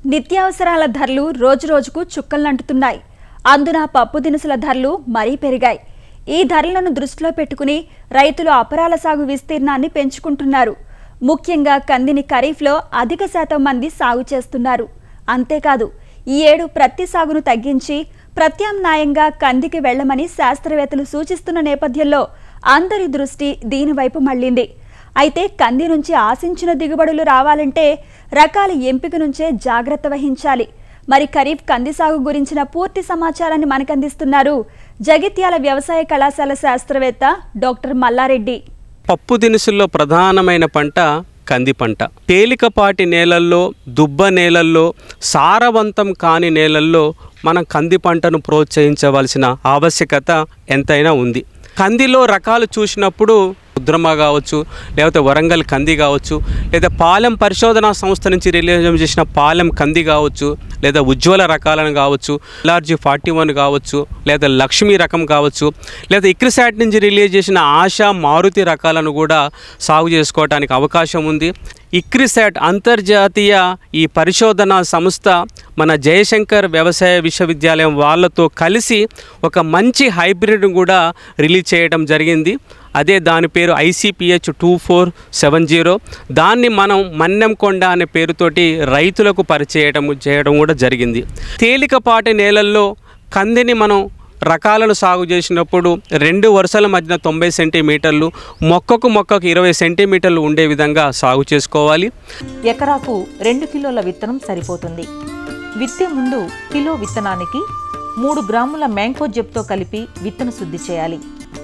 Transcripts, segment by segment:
నిత్యావసరాల ధరలు రోజురోజుకు చుక్కలంటుతున్నాయి అందున పప్పు దినుసుల ధరలు మరీ పెరిగాయి ఈ ధరలను దృష్టిలో పెట్టుకుని రైతులు అపరాల సాగు విస్తీర్ణాన్ని పెంచుకుంటున్నారు ముఖ్యంగా కందిని ఖరీఫ్లో అధిక శాతం మంది సాగు చేస్తున్నారు అంతేకాదు ఈ ఏడు ప్రత్తి సాగును తగ్గించి ప్రత్యామ్నాయంగా కందికి వెళ్లమని శాస్త్రవేత్తలు సూచిస్తున్న నేపథ్యంలో అందరి దృష్టి దీనివైపు మళ్లింది అయితే కంది నుంచి ఆశించిన దిగుబడులు రావాలంటే రకాల ఎంపిక నుంచే జాగ్రత్త వహించాలి మరి ఖరీఫ్ కంది సాగు గురించిన పూర్తి సమాచారాన్ని మనకందిస్తున్నారు జగిత్యాల వ్యవసాయ కళాశాల శాస్త్రవేత్త డాక్టర్ మల్లారెడ్డి పప్పు దినుసుల్లో ప్రధానమైన పంట కంది పంట తేలికపాటి నేలల్లో దుబ్బ నేలల్లో సారవంతం కాని నేలల్లో మనం కంది పంటను ప్రోత్సహించవలసిన ఆవశ్యకత ఎంతైనా ఉంది కందిలో రకాలు చూసినప్పుడు రుద్రమ కావచ్చు లేకపోతే వరంగల్ కంది కావచ్చు లేదా పాలెం పరిశోధనా సంస్థ నుంచి రిలీజ్ చేసిన పాలెం కంది కావచ్చు లేదా ఉజ్వల రకాలను కావచ్చు ఎల్ఆర్జీ ఫార్టీ వన్ కావచ్చు లేదా లక్ష్మీ రకం కావచ్చు లేదా ఇక్రిసాట్ నుంచి రిలీజ్ చేసిన ఆశా మారుతి రకాలను కూడా సాగు చేసుకోవడానికి అవకాశం ఉంది ఇక్రిసాట్ అంతర్జాతీయ ఈ పరిశోధనా సంస్థ మన జయశంకర్ వ్యవసాయ విశ్వవిద్యాలయం వాళ్ళతో కలిసి ఒక మంచి హైబ్రిడ్ కూడా రిలీజ్ చేయడం జరిగింది అదే దాని పేరు ICPH two four seven zero దాన్ని మనం మన్నెంకొండ అనే పేరుతోటి రైతులకు పరిచయం చేయడం కూడా జరిగింది తేలికపాటి నేలల్లో కందిని మనం రకాలను సాగు చేసినప్పుడు రెండు వరుసల మధ్యన తొంభై సెంటీమీటర్లు మొక్కకు మొక్కకు ఇరవై సెంటీమీటర్లు ఉండే విధంగా సాగు చేసుకోవాలి ఎకరాకు రెండు కిలోల విత్తనం సరిపోతుంది విత్తే ముందు కిలో విత్తనానికి మూడు గ్రాముల మ్యాంకో జెప్తో కలిపి విత్తన శుద్ధి చేయాలి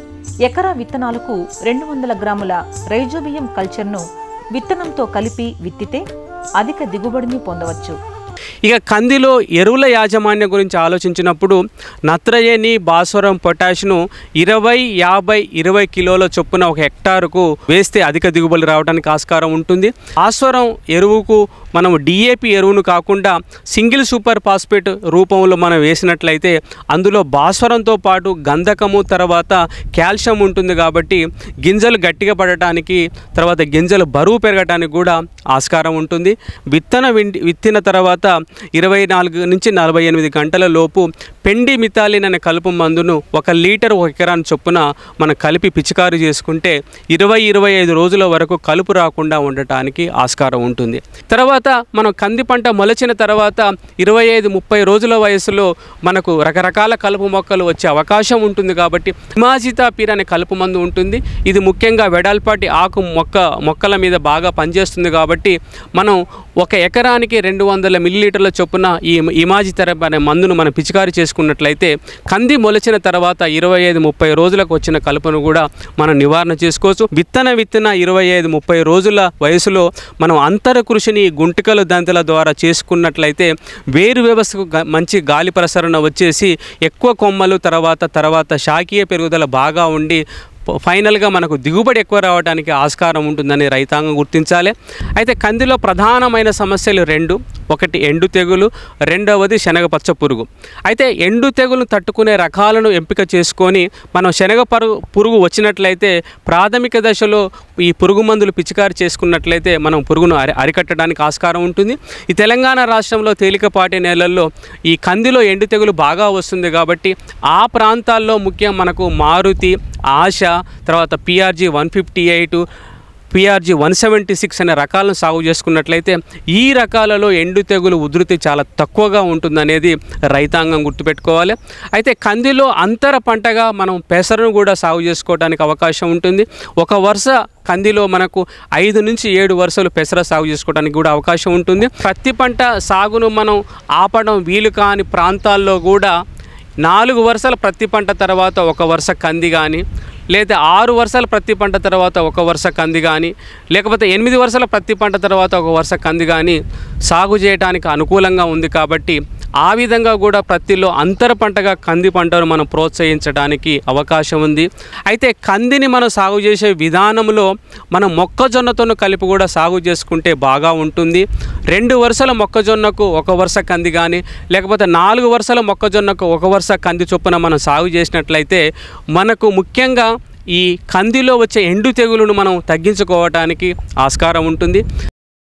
ఎకరా విత్తనాలకు రెండు వందల గ్రాముల రైజోబియం కల్చర్ను విత్తనంతో కలిపి విత్తితే అధిక దిగుబడిని పొందవచ్చు ఇక కందిలో ఎరువుల యాజమాన్యం గురించి ఆలోచించినప్పుడు నత్రజని భాస్వరం పొటాష్ను ఇరవై యాభై ఇరవై కిలోల చొప్పున ఒక హెక్టారుకు వేస్తే అధిక దిగుబడి రావడానికి ఆస్కారం ఉంటుంది భాస్వరం ఎరువుకు మనం డిఏపి ఎరువును కాకుండా సింగిల్ సూపర్ ఫాస్ఫేట్ రూపంలో మనం వేసినట్లయితే అందులో భాస్వరంతో పాటు గంధకము తర్వాత కాల్షియం ఉంటుంది కాబట్టి గింజలు గట్టిగా పడటానికి తర్వాత గింజలు బరువు పెరగడానికి కూడా ఆస్కారం ఉంటుంది విత్తన విండి విత్తిన తర్వాత ఇరవై నాలుగు నుంచి నలభై ఎనిమిది గంటల లోపు పెండి మితాలిన్ అనే కలుపు మందును ఒక లీటర్ ఒక ఎకరాన్ని చొప్పున మనం కలిపి పిచికారీ చేసుకుంటే ఇరవై ఇరవై ఐదు రోజుల వరకు కలుపు రాకుండా ఉండటానికి ఆస్కారం ఉంటుంది తర్వాత మనం కంది పంట మొలచిన తర్వాత ఇరవై ఐదు ముప్పై రోజుల వయసులో మనకు రకరకాల కలుపు మొక్కలు వచ్చే అవకాశం ఉంటుంది కాబట్టి హిమాజితా పీర్ అనే కలుపు మందు ఉంటుంది ఇది ముఖ్యంగా వెడల్పాటి ఆకు మొక్క మొక్కల మీద బాగా పనిచేస్తుంది కాబట్టి మనం ఒక ఎకరానికి రెండు వందల మిల్లీలీటర్ల చొప్పున ఈ ఇమాజితెరప్ అనే మందును మనం పిచికారీ చేసుకున్నట్లయితే కంది మొలిచిన తర్వాత ఇరవై ఐదు ముప్పై రోజులకు వచ్చిన కలుపును కూడా మనం నివారణ చేసుకోవచ్చు విత్తన విత్తన ఇరవై ఐదు ముప్పై రోజుల వయసులో మనం అంతర కృషిని గుంటికల దంతల ద్వారా చేసుకున్నట్లయితే వేరు వ్యవస్థకు గ- మంచి గాలి ప్రసరణ వచ్చేసి ఎక్కువ కొమ్మలు తర్వాత తర్వాత శాఖీయ పెరుగుదల బాగా ఉండి ప- ఫైనల్గా మనకు దిగుబడి ఎక్కువ రావడానికి ఆస్కారం ఉంటుందని రైతాంగం గుర్తించాలి అయితే కందిలో ప్రధానమైన సమస్యలు రెండు ఒకటి ఎండు తెగులు రెండవది శనగ పచ్చ పురుగు అయితే ఎండు తెగులు తట్టుకునే రకాలను ఎంపిక చేసుకొని మనం శనగ పరుగు పురుగు వచ్చినట్లయితే ప్రాథమిక దశలో ఈ పురుగు మందులు పిచికారి చేసుకున్నట్లయితే మనం పురుగును అరి అరికట్టడానికి ఆస్కారం ఉంటుంది ఈ తెలంగాణ రాష్ట్రంలో తేలికపాటి నేలల్లో ఈ కందిలో ఎండు తెగులు బాగా వస్తుంది కాబట్టి ఆ ప్రాంతాల్లో ముఖ్యం మనకు మారుతి ఆశ తర్వాత PRG one fifty eight PRG one seventy six అనే రకాలను సాగు చేసుకున్నట్లయితే ఈ రకాలలో ఎండు తెగులు ఉధృతి చాలా తక్కువగా ఉంటుందనేది రైతాంగం గుర్తుపెట్టుకోవాలి అయితే కందిలో అంతర పంటగా మనం పెసరను కూడా సాగు చేసుకోవడానికి అవకాశం ఉంటుంది ఒక వరుస కందిలో మనకు ఐదు నుంచి ఏడు వరుసలు పెసర సాగు చేసుకోవడానికి కూడా అవకాశం ఉంటుంది ప్రతి పంట సాగును మనం ఆపడం వీలు కాని ప్రాంతాల్లో కూడా నాలుగు వరుసల ప్రతి పంట తర్వాత ఒక వరుస కంది కానీ లేదా ఆరు వరుసల ప్రతి పంట తర్వాత ఒక వరుస కంది కానీ లేకపోతే ఎనిమిది వరుసల ప్రతి పంట తర్వాత ఒక వరుస కంది కానీ సాగు చేయడానికి అనుకూలంగా ఉంది కాబట్టి ఆ విధంగా కూడా ప్రతిలో అంతర పంటగా కంది పంటను మనం ప్రోత్సహించడానికి అవకాశం ఉంది అయితే కందిని మనం సాగు చేసే విధానంలో మనం మొక్కజొన్నతో కలిపి కూడా సాగు చేసుకుంటే బాగా ఉంటుంది రెండు వరుసల మొక్కజొన్నకు ఒక వరుస కంది కానీ లేకపోతే నాలుగు వరుసల మొక్కజొన్నకు ఒక వరుస కంది చొప్పున మనం సాగు చేసినట్లయితే మనకు ముఖ్యంగా ఈ కందిలో వచ్చే ఎండు తెగులును మనం తగ్గించుకోవటానికి ఆస్కారం ఉంటుంది